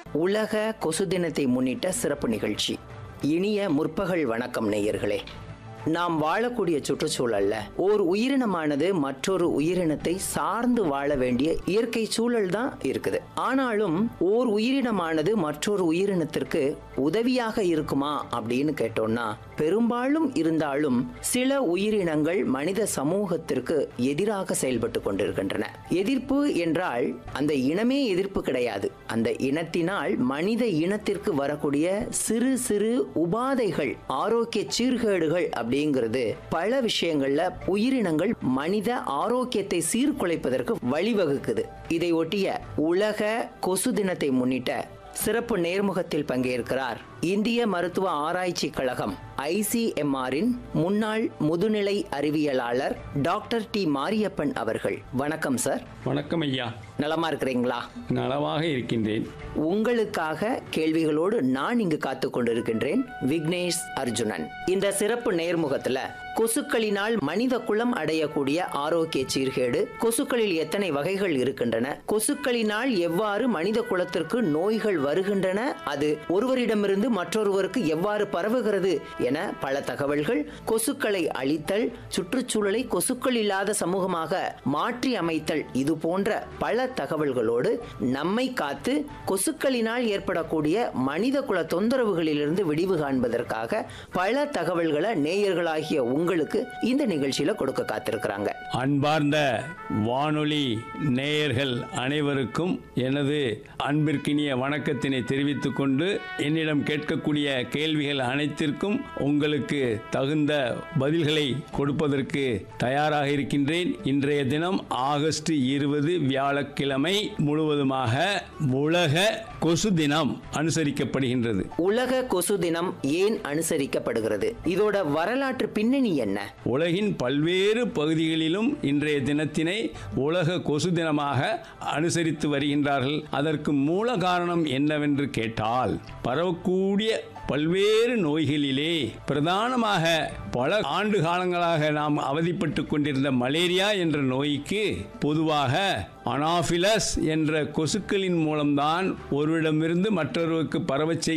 உலக கொசு தினத்தை முன்னிட்ட சிறப்பு நிகழ்ச்சி இனிய முற்பகல் வணக்கம் நேயர்களே நாம் வாழக்கூடிய சுற்றுச்சூழல்ல ஓர் உயிரினமானது மற்றொரு உயிரினத்தை சார்ந்து வாழ வேண்டிய இயற்கை சூழல் தான் இருக்குது ஆனாலும் ஓர் உயிரினமானது மற்றொரு உயிரினத்திற்கு உதவியாக இருக்குமா அப்படின்னு கேட்டோம்னா பெரும்பாலும் இருந்தாலும் சில உயிரினங்கள் மனித சமூகத்திற்கு எதிராக செயல்பட்டு கொண்டிருக்கின்றன எதிர்ப்பு என்றால் அந்த இனமே எதிர்ப்பு கிடையாது அந்த இனத்தினால் மனித இனத்திற்கு வரக்கூடிய சிறு சிறு உபாதைகள் ஆரோக்கிய சீர்கேடுகள் அப்படிங்கிறது பல விஷயங்கள்ல உயிரினங்கள் மனித ஆரோக்கியத்தை சீர்குலைப்பதற்கு வழிவகுக்குது இதை ஒட்டிய உலக கொசு தினத்தை முன்னிட்ட சிறப்பு நேர்முகத்தில் பங்கேற்கிறார் இந்திய மருத்துவ ஆராய்ச்சி கழகம் ஐசிஎம்ஆரின் முன்னாள் முதுநிலை அறிவியலாளர் டாக்டர் டி மாரியப்பன் அவர்கள் வணக்கம் சார் வணக்கம் ஐயா நலமா இருக்கிறீங்களா நலமாக இருக்கின்றேன் உங்களுக்காக கேள்விகளோடு நான் இங்கு காத்து கொண்டிருக்கின்றேன் விக்னேஷ் அர்ஜுனன் இந்த சிறப்பு நேர்முகத்துல கொசுக்களினால் மனித குலம் அடையக்கூடிய ஆரோக்கிய சீர்கேடு கொசுக்களில் எத்தனை வகைகள் இருக்கின்றன கொசுக்களினால் எவ்வாறு மனித குலத்திற்கு நோய்கள் வருகின்றன அது ஒருவரிடமிருந்து மற்றொருவருக்கு எவ்வாறு பரவுகிறது என பல தகவல்கள் கொசுக்களை அழித்தல் சுற்றுச்சூழலை கொசுக்கள் இல்லாத சமூகமாக மாற்றி அமைத்தல் இது போன்ற பல தகவல்களோடு நம்மை காத்து கொசுக்களினால் ஏற்படக்கூடிய மனித குல தொந்தரவுகளிலிருந்து விடிவு காண்பதற்காக பல தகவல்களை நேயர்களாகிய உங்களுக்கு இந்த நிகழ்ச்சியில கொடுக்க காத்திருக்கிறாங்க அன்பார்ந்த வானொலி நேயர்கள் அனைவருக்கும் எனது அன்பிற்கினிய வணக்கத்தினை தெரிவித்துக் கொண்டு என்னிடம் கேட்கக்கூடிய கேள்விகள் அனைத்திற்கும் உங்களுக்கு தகுந்த பதில்களை கொடுப்பதற்கு தயாராக இருக்கின்றேன் இன்றைய தினம் ஆகஸ்ட் இருபது வியாழக்கிழமை முழுவதுமாக உலக கொசு தினம் அனுசரிக்கப்படுகின்றது உலக கொசு தினம் ஏன் அனுசரிக்கப்படுகிறது இதோட வரலாற்று பின்னணி என்ன உலகின் பல்வேறு பகுதிகளிலும் இன்றைய தினத்தினை உலக கொசு தினமாக அனுசரித்து வருகின்றார்கள் அதற்கு மூல காரணம் என்னவென்று கேட்டால் பரவக்கூடிய பல்வேறு நோய்களிலே பிரதானமாக பல ஆண்டு காலங்களாக நாம் அவதிப்பட்டு கொண்டிருந்த மலேரியா என்ற நோய்க்கு பொதுவாக அனாஃபிலஸ் என்ற கொசுக்களின் மூலம்தான் ஒருவரிடமிருந்து மற்றொருவருக்கு பரவச்